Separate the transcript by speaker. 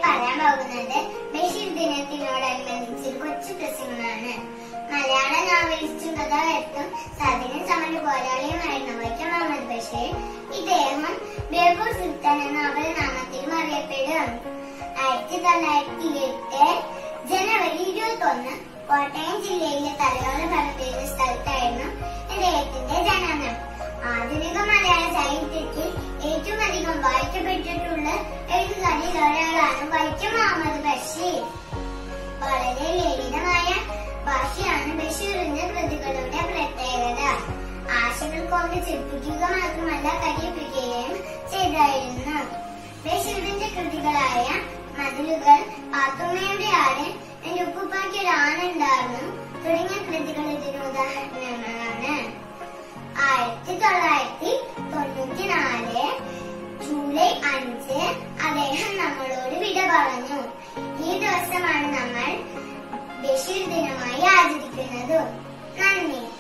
Speaker 1: പറയാൻ പോകുന്നത് ബഷീർ ദിനത്തിനോടനുബന്ധിച്ച് ഒരു കൊച്ചു പ്രസംഗമാണ് മലയാള നോവലിസ്റ്റും കഥാകൃത്തും സ്വാധീന സമര പോരാളിയുമായിരുന്നു വൈക്കം മുഹമ്മദ് ബഷീർ ഇദ്ദേഹം ബേപ്പൂർ സുൽത്താൻ എന്ന അവരുടെ നാമത്തിലും അറിയപ്പെടും ആയിരത്തി തൊള്ളായിരത്തി എട്ട് ജനുവരി ഇരുപത്തി ഒന്ന് കോട്ടയം ജില്ലയിലെ തലയോല പറമ്പിൽ സ്ഥലത്തായിരുന്നു ഇദ്ദേഹത്തിന്റെ ജനനം ആധുനിക മലയാള സാഹിത്യത്തിൽ ഏറ്റവും അധികം വായിക്കപ്പെട്ടിട്ടുള്ള എഴുത്തുകാരിൽ ഒരാളാണ് വൈക്കം മുഹമ്മദ് ബഷീർ വളരെ ലളിതമായ ഭാഷയാണ് ബഷീറിന്റെ കൃതികളുടെ പ്രത്യേകത ആശകൾ കൊണ്ട് ചിരിപ്പിക്കുക മാത്രമല്ല കരിയിപ്പിക്കുകയും ചെയ്തായിരുന്നു ബഷീറിന്റെ കൃതികളായ മതിലുകൾ പാത്തുമ്മയുടെ ആട് എന്റെ ഉപ്പുപ്പാക്ക് ഒരു ആണുണ്ടായിരുന്നു തുടങ്ങിയ കൃതികൾ ഇതിന് ഉദാഹരണങ്ങളാണ് ആയിരത്തി തൊള്ളായിരത്തി തൊണ്ണൂറ്റി നാല് ജൂലൈ അഞ്ച് അദ്ദേഹം നമ്മളോട് വിട പറഞ്ഞു ഈ ദിവസമാണ് നമ്മൾ ബഷീർ ദിനമായി ആചരിക്കുന്നത് നന്ദി